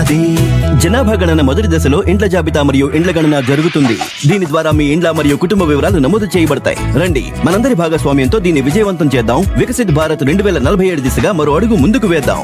ఉన్నది జనాభా గణన మొదటి దశలో ఇండ్ల జాబితా మరియు ఇండ్ల గణన జరుగుతుంది దీని ద్వారా మీ ఇండ్ల మరియు కుటుంబ వివరాలు నమోదు చేయబడతాయి రండి మనందరి భాగస్వామ్యంతో దీన్ని విజయవంతం చేద్దాం వికసిత్ భారత్ రెండు వేల నలభై ఏడు దిశగా మరో అడుగు ముందుకు వేద్దాం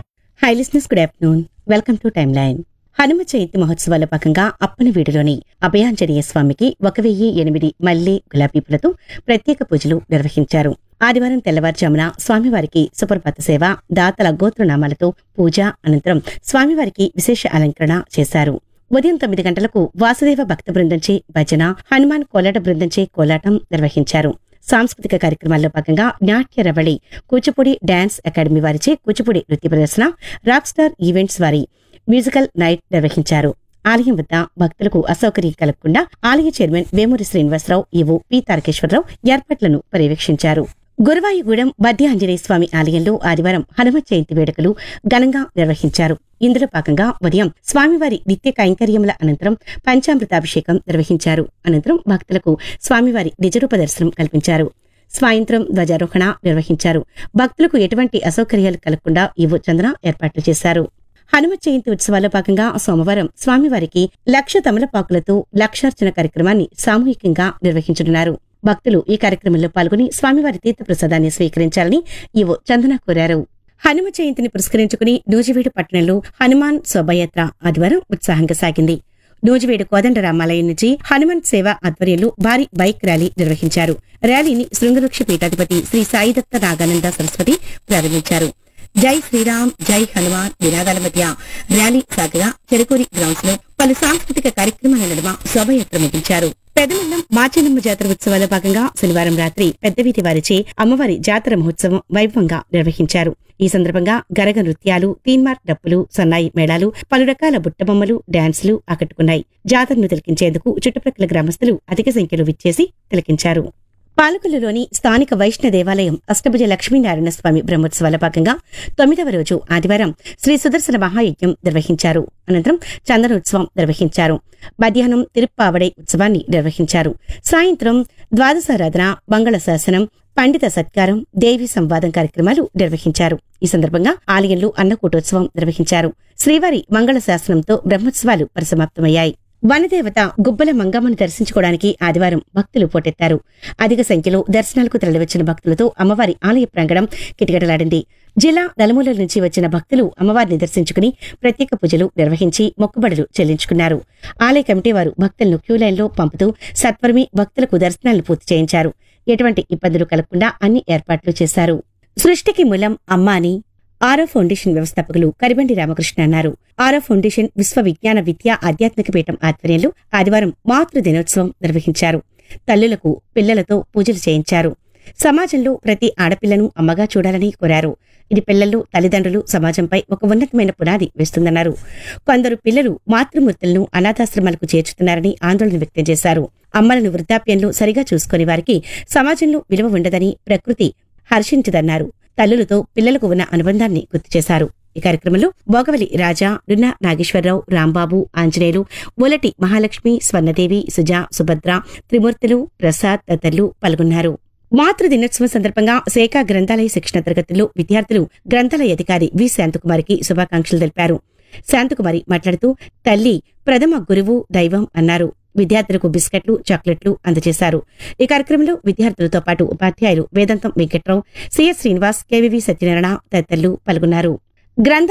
hi listeners good afternoon welcome to time line Hanuma Jayanti మహోత్సవాల భాగంగా అప్పనవీడులోని అభయాంజనేయ స్వామికి ఒక వెయ్యి ఎనిమిది మల్లె గులాబీ పూలతో ప్రత్యేక పూజలు నిర్వహించారు ఆదివారం తెల్లవారుజామున స్వామివారికి సుప్రభాత సేవ దాతల గోత్రనామాలతో పూజ అనంతరం స్వామివారికి విశేష అలంకరణ చేశారు ఉదయం తొమ్మిది గంటలకు వాసుదేవ భక్త బృందంచే భజన హనుమాన్ కోలాట బృందంచే కోలాటం నిర్వహించారు సాంస్కృతిక కార్యక్రమాల్లో భాగంగా నాట్య రవళి కూచిపూడి డాన్స్ అకాడమీ వారిచే కూచిపూడి నృత్య ప్రదర్శన రాక్ స్టార్ ఈవెంట్స్ వారి మ్యూజికల్ నైట్ నిర్వహించారు ఆలయం వద్ద భక్తులకు అసౌకర్యం కలగకుండా ఆలయ chairman Vemuri Srinivasa Rao EO P Tarakeswara Rao ఏర్పాట్లను పర్యవేక్షించారు గురువాయుగూడెం బద్ది ఆంజనేయ స్వామి ఆలయంలో ఆదివారం హనుమత్ జయంతి వేడుకలు ఘనంగా నిర్వహించారు ఇందులో భాగంగా ఉదయం స్వామివారి నిత్య కైంకర్యముల అనంతరం పంచామృతాభిషేకం నిర్వహించారు అనంతరం భక్తులకు స్వామివారి నిజరూప దర్శనం కల్పించారు సాయంత్రం ధ్వజారోహణ నిర్వహించారు భక్తులకు ఎటువంటి అసౌకర్యాలు కలగకుండా ఈవో చంద్ర ఏర్పాట్లు చేశారు హనుమత్ జయంతి ఉత్సవాల్లో భాగంగా సోమవారం స్వామివారికి లక్ష తమలపాకులతో లక్షార్చన కార్యక్రమాన్ని సామూహికంగా నిర్వహించనున్నారు భక్తులు ఈ కార్యక్రమంలో పాల్గొని స్వామివారి తీర్థప్రసాదాన్ని స్వీకరించాలని ఈవో చందన కోరారు హనుమ జయంతిని పురస్కరించుకుని నూజివీడు పట్టణంలో హనుమాన్ శోభయాత్ర ఆదివారం ఉత్సాహంగా సాగింది నూజివీడు కోదండ రామాలయం నుంచి హనుమంత్ సేవ ఆధ్వర్యంలో భారీ బైక్ ర్యాలీ నిర్వహించారు ర్యాలీని శృంగవృక్ష పీఠాధిపతి శ్రీ సాయిదత్త నాగానంద సరస్వతి ప్రారంభించారు జై శ్రీరామ్ జై హనుమాన్ నినాదాల మధ్య ర్యాలీ సాగగా చెరుకూరి గ్రౌండ్స్ లో పలు సాంస్కృతిక కార్యక్రమాల నడుమ శోభయాత్ర ముగించారు పెదమండం మాచెన్నమ్మ జాతర ఉత్సవాల భాగంగా శనివారం రాత్రి పెద్దవీధి వారిచే అమ్మవారి జాతర మహోత్సవం వైభవంగా నిర్వహించారు ఈ సందర్భంగా గరగ నృత్యాలు తీన్మార్ డప్పులు సన్నాయి మేళాలు పలు రకాల బుట్టబొమ్మలు డాన్సులు ఆకట్టుకున్నాయి జాతరను తిలకించేందుకు చుట్టుప్రక్కల గ్రామస్తులు అధిక సంఖ్యలో విచ్చేసి తిలకించారు పాలకొల్లులోని స్థానిక వైష్ణ దేవాలయం అష్టభుజ లక్ష్మీనారాయణ స్వామి బ్రహ్మోత్సవాల భాగంగా తొమ్మిదవ రోజు ఆదివారం శ్రీ సుదర్శన మహాయజ్ఞం నిర్వహించారు అనంతరం చందనోత్సవం నిర్వహించారు మధ్యాహ్నం తిరుప్పావడై ఉత్సవాన్ని నిర్వహించారు సాయంత్రం ద్వాదశారాధన మంగళ శాసనం పండిత సత్కారం దేవి సంవాదం కార్యక్రమాలు నిర్వహించారు ఈ సందర్భంగా ఆలయంలో అన్నకూటోత్సవం నిర్వహించారు శ్రీవారి మంగళ శాసనంతో బ్రహ్మోత్సవాలు పరిసమాప్తమయ్యాయి వనదేవత గుబ్బల మంగమ్మను దర్శించుకోవడానికి ఆదివారం భక్తులు పోటెత్తారు అధిక సంఖ్యలో దర్శనాలకు తరలివచ్చిన భక్తులతో అమ్మవారి ఆలయ ప్రాంగణం కిటకిటలాడింది జిల్లా నలుమూలల నుంచి వచ్చిన భక్తులు అమ్మవారిని దర్శించుకుని ప్రత్యేక పూజలు నిర్వహించి మొక్కుబడులు చెల్లించుకున్నారు ఆలయ కమిటీ వారు భక్తులను క్యూలైన్లో పంపుతూ సత్వరమే భక్తులకు దర్శనాలు పూర్తి చేయించారు ఎటువంటి ఇబ్బందులు కలగకుండా అన్ని ఏర్పాట్లు చేశారు సృష్టికి మూలం అమ్మ అని ఆరో ఫౌండేషన్ వ్యవస్థాపకులు కరిబండి రామకృష్ణ అన్నారు ఆరో ఫౌండేషన్ విశ్వ విజ్ఞాన విద్యా ఆధ్యాత్మిక పీఠం ఆధ్వర్యంలో ఆదివారం మాతృ దినోత్సవం నిర్వహించారు తల్లులకు పిల్లలతో పూజలు చేయించారు సమాజంలో ప్రతి ఆడపిల్లను అమ్మగా చూడాలని కోరారు ఇది పిల్లలు తల్లిదండ్రులు సమాజంపై ఒక ఉన్నతమైన పునాది వేస్తుందన్నారు కొందరు పిల్లలు మాతృమూర్తులను అనాథాశ్రమాలకు చేర్చుతున్నారని ఆందోళన వ్యక్తం చేశారు అమ్మలను వృద్ధాప్యంలో సరిగా చూసుకునే వారికి సమాజంలో విలువ ఉండదని ప్రకృతి హర్షించదన్నారు తల్లులతో పిల్లలకు ఉన్న అనుబంధాన్ని గుర్తు చేశారు ఈ కార్యక్రమంలో బోగవలి రాజా డున్నా నాగేశ్వరరావు రాంబాబు ఆంజనేయులు ఒలటి మహాలక్ష్మి స్వర్ణదేవి సుజా సుభద్ర త్రిమూర్తులు ప్రసాద్ తదితరులు పాల్గొన్నారు మాతృ దినోత్సవం సందర్భంగా శాఖ గ్రంథాలయ శిక్షణ తరగతుల్లో విద్యార్థులు గ్రంథాలయ అధికారి వి శాంతకుమారికి శుభాకాంక్షలు తెలిపారు శాంతకుమారి మాట్లాడుతూ తల్లి ప్రథమ గురువు దైవం అన్నారు విద్యార్థులకు బిస్కెట్లు చాక్లెట్లు అందజేశారు ఈ కార్యక్రమంలో విద్యార్థులతో పాటు ఉపాధ్యాయులు వేదాంతం వెంకట్రావు సిఎస్ శ్రీనివాస్ కేవీవి సత్యనారాయణ తదితరులు పాల్గొన్నారు గ్రంథ